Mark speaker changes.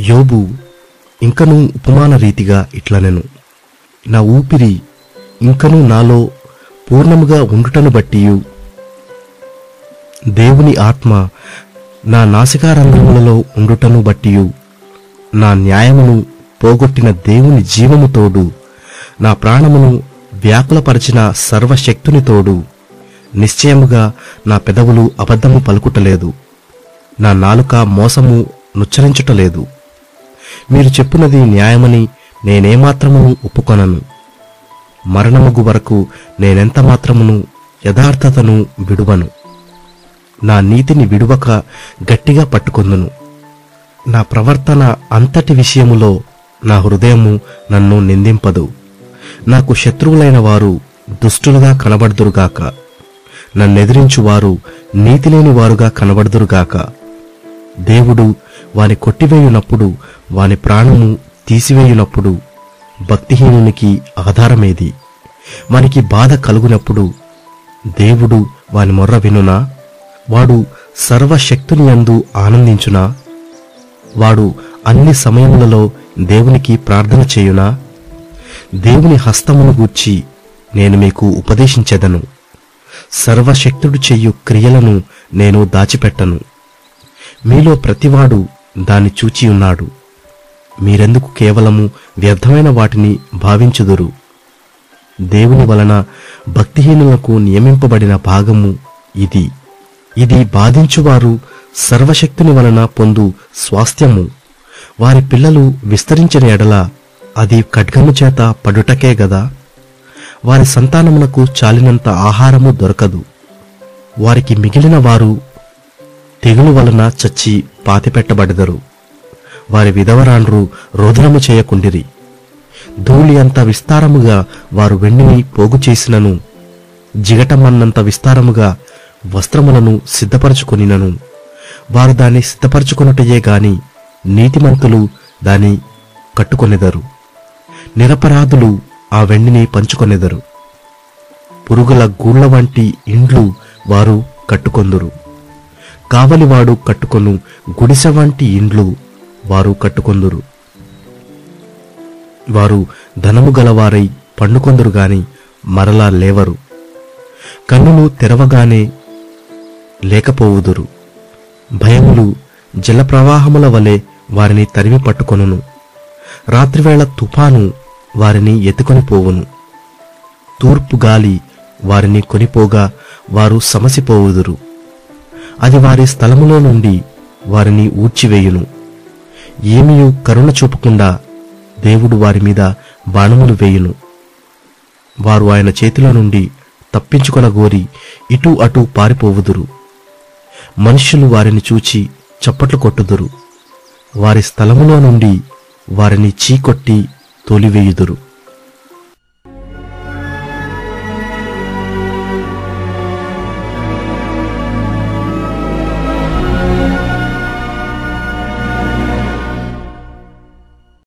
Speaker 1: యోబు ఇంకనూ ఉపమాన రీతిగా ఇట్లనెను నా ఊపిరి ఇంకనూ నాలో పూర్ణముగా ఉండుటను బట్టియు దేవుని ఆత్మ నా నాసికారంధ్రములలో ఉండుటను బట్టియు నా న్యాయమును పోగొట్టిన దేవుని జీవము తోడు నా ప్రాణమును వ్యాకులపరిచిన సర్వశక్తుని తోడు నిశ్చయముగా నా పెదవులు అబద్ధము పలుకుటలేదు నా నాలుక మోసము నుచ్చరించుటలేదు మీరు చెప్పునది న్యాయమని నేనేమాత్రము ఒప్పుకొనను మరణముగు వరకు నేనెంత మాత్రమును యథార్థతను విడువను నా నీతిని విడువక గట్టిగా పట్టుకొందును నా ప్రవర్తన అంతటి విషయములో నా హృదయము నన్ను నిందింపదు నాకు శత్రువులైన వారు దుష్టులుగా కనబడుదురుగాక నన్నెదిరించు వారు నీతిలేని వారుగా కనబడుదురుగాక దేవుడు వాని కొట్టివేయునప్పుడు వాని ప్రాణము తీసివేయునప్పుడు భక్తిహీనునికి ఆధారమేది వానికి బాధ కలుగునప్పుడు దేవుడు వాని మొర్ర వినునా వాడు సర్వశక్తుని యందు ఆనందించునా వాడు అన్ని సమయములలో దేవునికి ప్రార్థన చేయునా దేవుని హస్తమును గూర్చి నేను మీకు ఉపదేశించెదను సర్వశక్తుడు చెయ్యు క్రియలను నేను దాచిపెట్టను మీలో ప్రతివాడు దాన్ని చూచి ఉన్నాడు మీరెందుకు కేవలము వ్యర్థమైన వాటిని భావించుదురు దేవుని వలన భక్తిహీనులకు నియమింపబడిన భాగము ఇది ఇది బాధించువారు సర్వశక్తుని వలన పొందు స్వాస్థ్యము వారి పిల్లలు విస్తరించిన ఎడల అది ఖడ్గము చేత పడుటకే గదా వారి సంతానమునకు చాలినంత ఆహారము దొరకదు వారికి మిగిలిన వారు తెగులు వలన చచ్చి పాతిపెట్టబడెదరు వారి విధవరాండ్రు రోదనము చేయకుండిరి ధూళి అంత విస్తారముగా వారు వెండిని పోగు చేసినను జిగటమన్నంత విస్తారముగా వస్త్రములను సిద్ధపరచుకొనినను వారు దాన్ని సిద్ధపరచుకొనుటయే గాని నీతిమంతులు దాన్ని కట్టుకొనెదరు నిరపరాధులు ఆ వెండిని పంచుకొనెదరు పురుగుల గూళ్ళ వంటి ఇండ్లు వారు కట్టుకొందురు కావలివాడు కట్టుకొను గుడిసె వంటి ఇండ్లు వారు కట్టుకొందురు వారు ధనము గలవారై పండుకొందురు గాని మరలా లేవరు కన్నులు తెరవగానే లేకపోవుదురు భయములు జలప్రవాహముల వలె వారిని తరిమి పట్టుకొనును రాత్రివేళ తుఫాను వారిని ఎత్తుకొని పోవును తూర్పు గాలి వారిని కొనిపోగా వారు సమసిపోవుదురు అది వారి స్థలములో నుండి వారిని ఊడ్చివేయును ఏమీయు కరుణ చూపకుండా దేవుడు వారి మీద బాణములు వేయును వారు ఆయన చేతిలో నుండి తప్పించుకొనగోరి ఇటు అటు పారిపోవుదురు మనుష్యులు వారిని చూచి చప్పట్లు కొట్టుదురు వారి స్థలములో నుండి వారిని చీకొట్టి తోలివేయుదురు